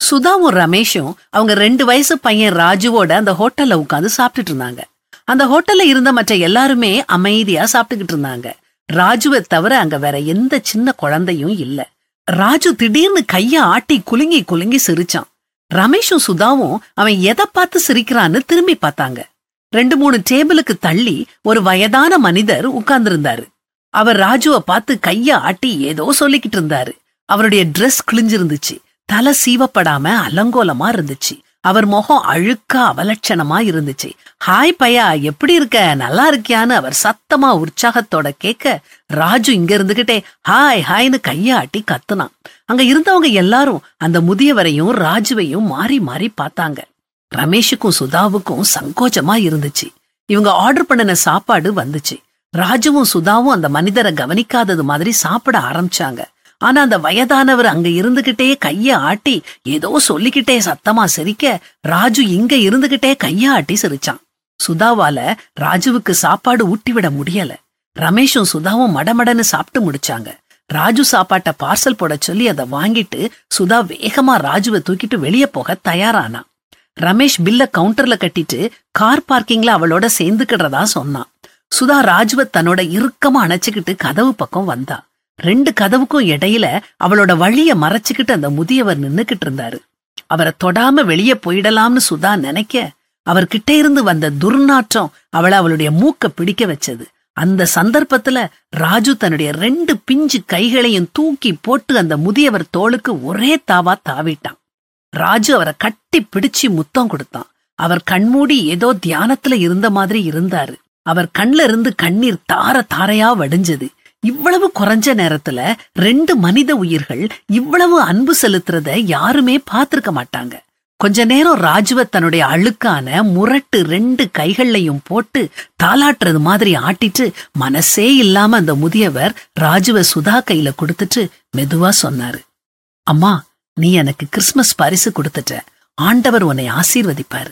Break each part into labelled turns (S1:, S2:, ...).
S1: சுதாவும் ரமேஷும் அவங்க ரெண்டு வயசு பையன் ராஜுவோட அந்த ஹோட்டல்ல உட்காந்து சாப்பிட்டுட்டு இருந்தாங்க அந்த ஹோட்டல்ல இருந்த மற்ற எல்லாருமே அமைதியா சாப்பிட்டுக்கிட்டு இருந்தாங்க ராஜுவை தவிர அங்க வேற எந்த சின்ன குழந்தையும் இல்ல ராஜு திடீர்னு கைய ஆட்டி குலுங்கி குலுங்கி சிரிச்சான் ரமேஷும் சுதாவும் அவன் எதை பார்த்து சிரிக்கிறான்னு திரும்பி பார்த்தாங்க ரெண்டு மூணு டேபிளுக்கு தள்ளி ஒரு வயதான மனிதர் உட்கார்ந்திருந்தாரு அவர் ராஜுவை பார்த்து கைய ஆட்டி ஏதோ சொல்லிக்கிட்டு இருந்தாரு அவருடைய Dress கிழிஞ்சிருந்துச்சு தலை சீவப்படாம அலங்கோலமா இருந்துச்சு அவர் முகம் அழுக்கா அவலட்சணமா இருந்துச்சு ஹாய் பையா எப்படி இருக்க நல்லா இருக்கியான்னு அவர் சத்தமா உற்சாகத்தோட கேட்க ராஜு இங்க இருந்துகிட்டே ஹாய் ஹாய்னு கைய ஆட்டி கத்துனான் அங்க இருந்தவங்க எல்லாரும் அந்த முதியவரையும் ராஜுவையும் மாறி மாறி பார்த்தாங்க ரமேஷுக்கும் சுதாவுக்கும் சங்கோச்சமா இருந்துச்சு இவங்க ஆர்டர் பண்ணின சாப்பாடு வந்துச்சு ராஜுவும் சுதாவும் அந்த மனிதரை கவனிக்காதது மாதிரி சாப்பிட ஆரம்பிச்சாங்க ஆனா அந்த வயதானவர் அங்க இருந்துகிட்டே கைய ஆட்டி ஏதோ சொல்லிக்கிட்டே சத்தமா சிரிக்க ராஜு இங்க இருந்துகிட்டே கைய ஆட்டி சிரிச்சான் சுதாவால ராஜுவுக்கு சாப்பாடு ஊட்டி விட முடியல ரமேஷும் சுதாவும் மடமடன்னு சாப்பிட்டு முடிச்சாங்க ராஜு சாப்பாட்ட பார்சல் போட சொல்லி அதை வாங்கிட்டு சுதா வேகமா ராஜுவை தூக்கிட்டு வெளியே போக தயாரானா ரமேஷ் பில்ல கவுண்டர்ல கட்டிட்டு கார் பார்க்கிங்ல அவளோட சேர்ந்துக்கிடுறதா சொன்னான் சுதா ராஜுவை தன்னோட இறுக்கமா அணைச்சுக்கிட்டு கதவு பக்கம் வந்தா ரெண்டு கதவுக்கும் இடையில அவளோட வழிய மறைச்சுக்கிட்டு அந்த முதியவர் நின்னுக்கிட்டு இருந்தாரு அவரை தொடாம வெளியே போயிடலாம்னு சுதா நினைக்க அவர்கிட்ட இருந்து வந்த துர்நாற்றம் அவளை அவளுடைய மூக்க பிடிக்க வச்சது அந்த சந்தர்ப்பத்துல ராஜு தன்னுடைய ரெண்டு பிஞ்சு கைகளையும் தூக்கி போட்டு அந்த முதியவர் தோளுக்கு ஒரே தாவா தாவிட்டான் ராஜு அவரை கட்டி பிடிச்சு முத்தம் கொடுத்தான் அவர் கண்மூடி ஏதோ தியானத்துல இருந்த மாதிரி இருந்தாரு அவர் கண்ல இருந்து கண்ணீர் தார தாரையா வடிஞ்சது இவ்வளவு குறைஞ்ச நேரத்துல ரெண்டு மனித உயிர்கள் இவ்வளவு அன்பு செலுத்துறத யாருமே பார்த்திருக்க மாட்டாங்க கொஞ்ச நேரம் ராஜுவ தன்னுடைய அழுக்கான முரட்டு ரெண்டு கைகள்லையும் போட்டு தாலாட்டுறது மாதிரி ஆட்டிட்டு மனசே இல்லாம அந்த முதியவர் ராஜுவ சுதா கையில கொடுத்துட்டு மெதுவா சொன்னாரு அம்மா நீ எனக்கு கிறிஸ்மஸ் பரிசு கொடுத்துட்ட ஆண்டவர் உன்னை ஆசீர்வதிப்பாரு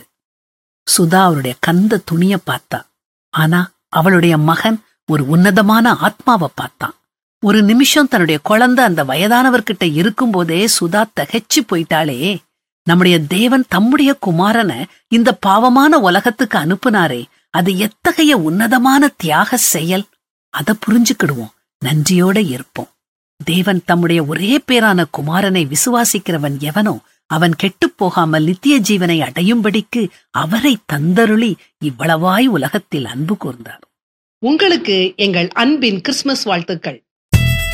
S1: சுதா அவருடைய கந்த துணிய பார்த்தா ஆனா அவளுடைய மகன் ஒரு உன்னதமான ஆத்மாவை பார்த்தான் ஒரு நிமிஷம் தன்னுடைய குழந்தை அந்த வயதானவர்கிட்ட இருக்கும்போதே சுதா தகைச்சு போயிட்டாளே நம்முடைய தேவன் தம்முடைய குமாரனை இந்த பாவமான உலகத்துக்கு அனுப்புனாரே அது எத்தகைய உன்னதமான தியாக செயல் அத புரிஞ்சுக்கிடுவோம் நன்றியோட இருப்போம் தேவன் தம்முடைய ஒரே பேரான குமாரனை விசுவாசிக்கிறவன் எவனோ அவன் கெட்டுப் போகாமல் நித்திய ஜீவனை அடையும்படிக்கு அவரை தந்தருளி இவ்வளவாய் உலகத்தில் அன்பு கூர்ந்தார்
S2: உங்களுக்கு எங்கள் அன்பின் கிறிஸ்துமஸ் வாழ்த்துக்கள்